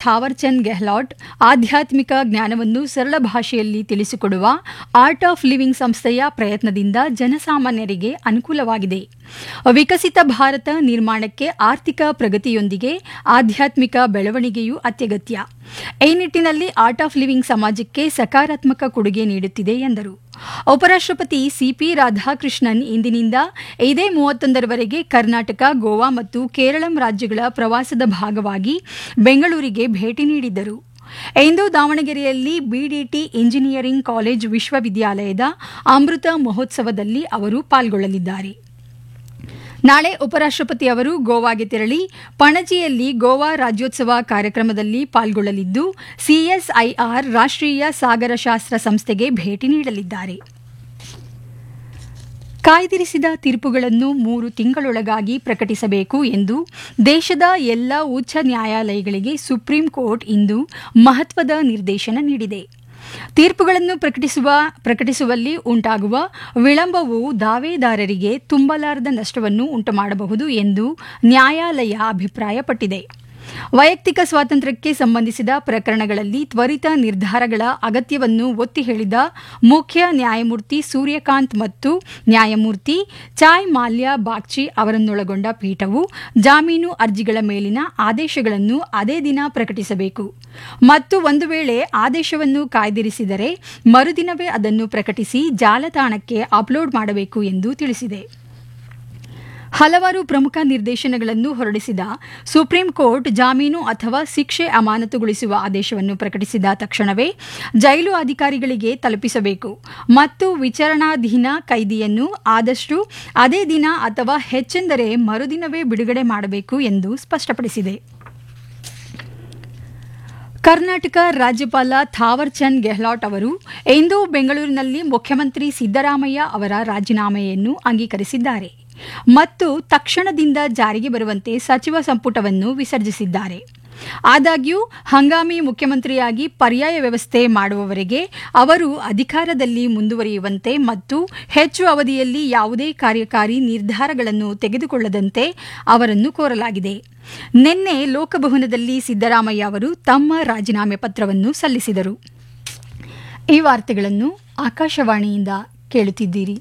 ಥಾವರ್ಚಂದ್ ಗೆಹ್ಲಾಟ್ ಆಧ್ಯಾತ್ಮಿಕ ಜ್ಞಾನವನ್ನು ಸರಳ ಭಾಷೆಯಲ್ಲಿ ತಿಳಿಸಿಕೊಡುವ ಆರ್ಟ್ ಆಫ್ ಲಿವಿಂಗ್ ಸಂಸ್ಥೆಯ ಪ್ರಯತ್ನದಿಂದ ಜನಸಾಮಾನ್ಯರಿಗೆ ಅನುಕೂಲವಾಗಿದೆ ವಿಕಸಿತ ಭಾರತ ನಿರ್ಮಾಣಕ್ಕೆ ಆರ್ಥಿಕ ಪ್ರಗತಿಯೊಂದಿಗೆ ಆಧ್ಯಾತ್ಮಿಕ ಬೆಳವಣಿಗೆಯೂ ಅತ್ಯಗತ್ಯ ಈ ನಿಟ್ಟಿನಲ್ಲಿ ಆರ್ಟ್ ಆಫ್ ಲಿವಿಂಗ್ ಸಮಾಜಕ್ಕೆ ಸಕಾರಾತ್ಮಕ ಕೊಡುಗೆ ನೀಡುತ್ತಿದೆ ಎಂದರು ಉಪರಾಷ್ಟ್ರಪತಿ ಸಿಪಿ ರಾಧಾಕೃಷ್ಣನ್ ಇಂದಿನಿಂದ ಇದೇ ಮೂವತ್ತೊಂದರವರೆಗೆ ಕರ್ನಾಟಕ ಗೋವಾ ಮತ್ತು ಕೇರಳಂ ರಾಜ್ಯಗಳ ಪ್ರವಾಸದ ಭಾಗವಾಗಿ ಬೆಂಗಳೂರಿಗೆ ಭೇಟಿ ನೀಡಿದ್ದರು ಇಂದು ದಾವಣಗೆರೆಯಲ್ಲಿ ಬಿಡಿಟಿ ಇಂಜಿನಿಯರಿಂಗ್ ಕಾಲೇಜ್ ವಿಶ್ವವಿದ್ಯಾಲಯದ ಅಮೃತ ಮಹೋತ್ಸವದಲ್ಲಿ ಅವರು ಪಾಲ್ಗೊಳ್ಳಲಿದ್ದಾರೆ ನಾಳೆ ಉಪರಾಷ್ಟ್ರಪತಿ ಅವರು ಗೋವಾಗೆ ತೆರಳಿ ಪಣಜಿಯಲ್ಲಿ ಗೋವಾ ರಾಜ್ಯೋತ್ಸವ ಕಾರ್ಯಕ್ರಮದಲ್ಲಿ ಪಾಲ್ಗೊಳ್ಳಲಿದ್ದು ಸಿಎಸ್ಐಆರ್ ರಾಷ್ಟ್ರೀಯ ಸಾಗರಶಾಸ್ತ್ರ ಸಂಸ್ಥೆಗೆ ಭೇಟಿ ನೀಡಲಿದ್ದಾರೆ ಕಾಯ್ದಿರಿಸಿದ ತೀರ್ಪುಗಳನ್ನು ಮೂರು ತಿಂಗಳೊಳಗಾಗಿ ಪ್ರಕಟಿಸಬೇಕು ಎಂದು ದೇಶದ ಎಲ್ಲ ಉಚ್ಚ ನ್ಯಾಯಾಲಯಗಳಿಗೆ ಸುಪ್ರೀಂ ಕೋರ್ಟ್ ಇಂದು ಮಹತ್ವದ ನಿರ್ದೇಶನ ನೀಡಿದೆ ತೀರ್ಪುಗಳನ್ನು ಪ್ರಕಟಿಸುವ ಪ್ರಕಟಿಸುವಲ್ಲಿ ಉಂಟಾಗುವ ವಿಳಂಬವು ದಾವೇದಾರರಿಗೆ ತುಂಬಲಾರದ ನಷ್ಟವನ್ನು ಉಂಟುಮಾಡಬಹುದು ಎಂದು ನ್ಯಾಯಾಲಯ ಅಭಿಪ್ರಾಯಪಟ್ಟಿದೆ ವೈಯಕ್ತಿಕ ಸ್ವಾತಂತ್ರ್ಯಕ್ಕೆ ಸಂಬಂಧಿಸಿದ ಪ್ರಕರಣಗಳಲ್ಲಿ ತ್ವರಿತ ನಿರ್ಧಾರಗಳ ಅಗತ್ಯವನ್ನು ಒತ್ತಿ ಹೇಳಿದ ಮುಖ್ಯ ನ್ಯಾಯಮೂರ್ತಿ ಸೂರ್ಯಕಾಂತ್ ಮತ್ತು ನ್ಯಾಯಮೂರ್ತಿ ಚಾಯ್ ಮಾಲ್ಯ ಬಾಗ್ಚಿ ಅವರನ್ನೊಳಗೊಂಡ ಪೀಠವು ಜಾಮೀನು ಅರ್ಜಿಗಳ ಮೇಲಿನ ಆದೇಶಗಳನ್ನು ಅದೇ ದಿನ ಪ್ರಕಟಿಸಬೇಕು ಮತ್ತು ಒಂದು ವೇಳೆ ಆದೇಶವನ್ನು ಕಾಯ್ದಿರಿಸಿದರೆ ಮರುದಿನವೇ ಅದನ್ನು ಪ್ರಕಟಿಸಿ ಜಾಲತಾಣಕ್ಕೆ ಅಪ್ಲೋಡ್ ಮಾಡಬೇಕು ಎಂದು ತಿಳಿಸಿದೆ ಹಲವಾರು ಪ್ರಮುಖ ನಿರ್ದೇಶನಗಳನ್ನು ಹೊರಡಿಸಿದ ಸುಪ್ರೀಂ ಕೋರ್ಟ್ ಜಾಮೀನು ಅಥವಾ ಶಿಕ್ಷೆ ಅಮಾನತುಗೊಳಿಸುವ ಆದೇಶವನ್ನು ಪ್ರಕಟಿಸಿದ ತಕ್ಷಣವೇ ಜೈಲು ಅಧಿಕಾರಿಗಳಿಗೆ ತಲುಪಿಸಬೇಕು ಮತ್ತು ವಿಚಾರಣಾಧೀನ ಕೈದಿಯನ್ನು ಆದಷ್ಟು ಅದೇ ದಿನ ಅಥವಾ ಹೆಚ್ಚೆಂದರೆ ಮರುದಿನವೇ ಬಿಡುಗಡೆ ಮಾಡಬೇಕು ಎಂದು ಸ್ಪಷ್ಟಪಡಿಸಿದೆ ಕರ್ನಾಟಕ ರಾಜ್ಯಪಾಲ ಥಾವರ್ಚಂದ್ ಗೆಹ್ಲಾಟ್ ಅವರು ಇಂದು ಬೆಂಗಳೂರಿನಲ್ಲಿ ಮುಖ್ಯಮಂತ್ರಿ ಸಿದ್ದರಾಮಯ್ಯ ಅವರ ರಾಜೀನಾಮೆಯನ್ನು ಅಂಗೀಕರಿಸಿದ್ದಾರೆ ಮತ್ತು ತಕ್ಷಣದಿಂದ ಜಾರಿಗೆ ಬರುವಂತೆ ಸಚಿವ ಸಂಪುಟವನ್ನು ವಿಸರ್ಜಿಸಿದ್ದಾರೆ ಆದಾಗ್ಯೂ ಹಂಗಾಮಿ ಮುಖ್ಯಮಂತ್ರಿಯಾಗಿ ಪರ್ಯಾಯ ವ್ಯವಸ್ಥೆ ಮಾಡುವವರೆಗೆ ಅವರು ಅಧಿಕಾರದಲ್ಲಿ ಮುಂದುವರಿಯುವಂತೆ ಮತ್ತು ಹೆಚ್ಚು ಅವಧಿಯಲ್ಲಿ ಯಾವುದೇ ಕಾರ್ಯಕಾರಿ ನಿರ್ಧಾರಗಳನ್ನು ತೆಗೆದುಕೊಳ್ಳದಂತೆ ಅವರನ್ನು ಕೋರಲಾಗಿದೆ ನಿನ್ನೆ ಲೋಕಭವನದಲ್ಲಿ ಸಿದ್ದರಾಮಯ್ಯ ಅವರು ತಮ್ಮ ರಾಜೀನಾಮೆ ಪತ್ರವನ್ನು ಸಲ್ಲಿಸಿದರು ಈ ವಾರ್ತೆಗಳನ್ನು ಆಕಾಶವಾಣಿಯಿಂದ ಕೇಳುತ್ತಿದ್ದೀರಿ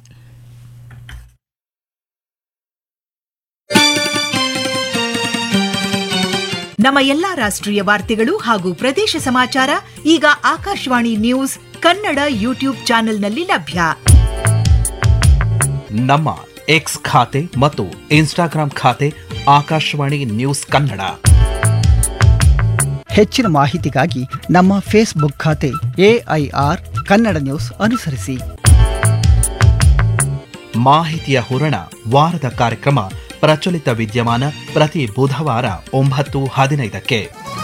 ನಮ್ಮ ಎಲ್ಲಾ ರಾಷ್ಟ್ರೀಯ ವಾರ್ತೆಗಳು ಹಾಗೂ ಪ್ರದೇಶ ಸಮಾಚಾರ ಈಗ ಆಕಾಶವಾಣಿ ನ್ಯೂಸ್ ಕನ್ನಡ ಯೂಟ್ಯೂಬ್ ಚಾನೆಲ್ನಲ್ಲಿ ಲಭ್ಯ ನಮ್ಮ ಎಕ್ಸ್ ಖಾತೆ ಮತ್ತು ಇನ್ಸ್ಟಾಗ್ರಾಂ ಖಾತೆ ಆಕಾಶವಾಣಿ ನ್ಯೂಸ್ ಕನ್ನಡ ಹೆಚ್ಚಿನ ಮಾಹಿತಿಗಾಗಿ ನಮ್ಮ ಫೇಸ್ಬುಕ್ ಖಾತೆ ಎಐಆರ್ ಕನ್ನಡ ನ್ಯೂಸ್ ಅನುಸರಿಸಿ ಮಾಹಿತಿಯ ಹೂರಣ ವಾರದ ಕಾರ್ಯಕ್ರಮ ಪ್ರಚಲಿತ ವಿದ್ಯಮಾನ ಪ್ರತಿ ಬುಧವಾರ ಒಂಬತ್ತು ಹದಿನೈದಕ್ಕೆ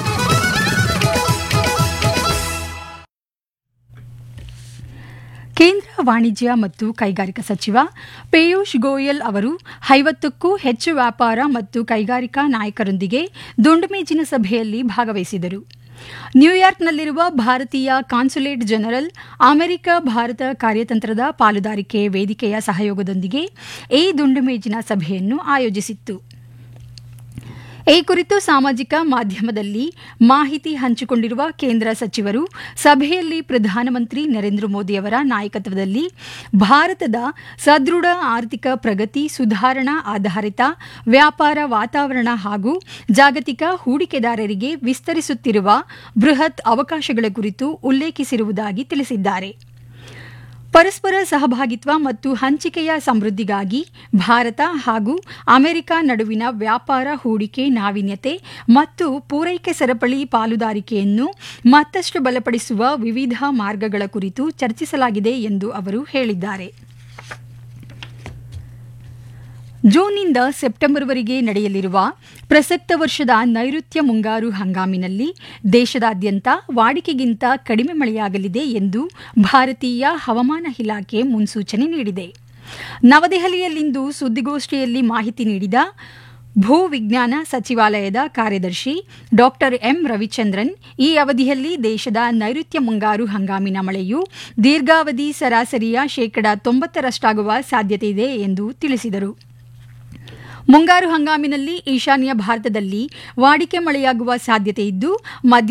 ಕೇಂದ್ರ ವಾಣಿಜ್ಯ ಮತ್ತು ಕೈಗಾರಿಕಾ ಸಚಿವ ಪಿಯೂಷ್ ಗೋಯಲ್ ಅವರು ಐವತ್ತಕ್ಕೂ ಹೆಚ್ಚು ವ್ಯಾಪಾರ ಮತ್ತು ಕೈಗಾರಿಕಾ ನಾಯಕರೊಂದಿಗೆ ದುಂಡುಮೇಜಿನ ಸಭೆಯಲ್ಲಿ ಭಾಗವಹಿಸಿದರು ನ್ಯೂಯಾರ್ಕ್ನಲ್ಲಿರುವ ಭಾರತೀಯ ಕಾನ್ಸುಲೇಟ್ ಜನರಲ್ ಅಮೆರಿಕ ಭಾರತ ಕಾರ್ಯತಂತ್ರದ ಪಾಲುದಾರಿಕೆ ವೇದಿಕೆಯ ಸಹಯೋಗದೊಂದಿಗೆ ಈ ದುಂಡುಮೇಜಿನ ಸಭೆಯನ್ನು ಆಯೋಜಿಸಿತ್ತು ಈ ಕುರಿತು ಸಾಮಾಜಿಕ ಮಾಧ್ಯಮದಲ್ಲಿ ಮಾಹಿತಿ ಹಂಚಿಕೊಂಡಿರುವ ಕೇಂದ್ರ ಸಚಿವರು ಸಭೆಯಲ್ಲಿ ಪ್ರಧಾನಮಂತ್ರಿ ನರೇಂದ್ರ ಮೋದಿಯವರ ನಾಯಕತ್ವದಲ್ಲಿ ಭಾರತದ ಸದೃಢ ಆರ್ಥಿಕ ಪ್ರಗತಿ ಸುಧಾರಣಾ ಆಧಾರಿತ ವ್ಯಾಪಾರ ವಾತಾವರಣ ಹಾಗೂ ಜಾಗತಿಕ ಹೂಡಿಕೆದಾರರಿಗೆ ವಿಸ್ತರಿಸುತ್ತಿರುವ ಬೃಹತ್ ಅವಕಾಶಗಳ ಕುರಿತು ಉಲ್ಲೇಖಿಸಿರುವುದಾಗಿ ತಿಳಿಸಿದ್ದಾರೆ ಪರಸ್ಪರ ಸಹಭಾಗಿತ್ವ ಮತ್ತು ಹಂಚಿಕೆಯ ಸಮೃದ್ಧಿಗಾಗಿ ಭಾರತ ಹಾಗೂ ಅಮೆರಿಕ ನಡುವಿನ ವ್ಯಾಪಾರ ಹೂಡಿಕೆ ನಾವೀನ್ಯತೆ ಮತ್ತು ಪೂರೈಕೆ ಸರಪಳಿ ಪಾಲುದಾರಿಕೆಯನ್ನು ಮತ್ತಷ್ಟು ಬಲಪಡಿಸುವ ವಿವಿಧ ಮಾರ್ಗಗಳ ಕುರಿತು ಚರ್ಚಿಸಲಾಗಿದೆ ಎಂದು ಅವರು ಹೇಳಿದ್ದಾರೆ ಜೂನ್ನಿಂದ ಸೆಪ್ಟೆಂಬರ್ವರೆಗೆ ನಡೆಯಲಿರುವ ಪ್ರಸಕ್ತ ವರ್ಷದ ನೈಋತ್ಯ ಮುಂಗಾರು ಹಂಗಾಮಿನಲ್ಲಿ ದೇಶದಾದ್ಯಂತ ವಾಡಿಕೆಗಿಂತ ಕಡಿಮೆ ಮಳೆಯಾಗಲಿದೆ ಎಂದು ಭಾರತೀಯ ಹವಾಮಾನ ಇಲಾಖೆ ಮುನ್ಸೂಚನೆ ನೀಡಿದೆ ನವದೆಹಲಿಯಲ್ಲಿಂದು ಸುದ್ದಿಗೋಷ್ಠಿಯಲ್ಲಿ ಮಾಹಿತಿ ನೀಡಿದ ಭೂ ವಿಜ್ಞಾನ ಸಚಿವಾಲಯದ ಕಾರ್ಯದರ್ಶಿ ಡಾಕ್ಟರ್ ಎಂ ರವಿಚಂದ್ರನ್ ಈ ಅವಧಿಯಲ್ಲಿ ದೇಶದ ನೈಋತ್ಯ ಮುಂಗಾರು ಹಂಗಾಮಿನ ಮಳೆಯು ದೀರ್ಘಾವಧಿ ಸರಾಸರಿಯ ಶೇಕಡ ತೊಂಬತ್ತರಷ್ಟಾಗುವ ಸಾಧ್ಯತೆಯಿದೆ ಎಂದು ತಿಳಿಸಿದರು ಮುಂಗಾರು ಹಂಗಾಮಿನಲ್ಲಿ ಈಶಾನ್ಯ ಭಾರತದಲ್ಲಿ ವಾಡಿಕೆ ಮಳೆಯಾಗುವ ಸಾಧ್ಯತೆ ಇದ್ದು ಮಧ್ಯ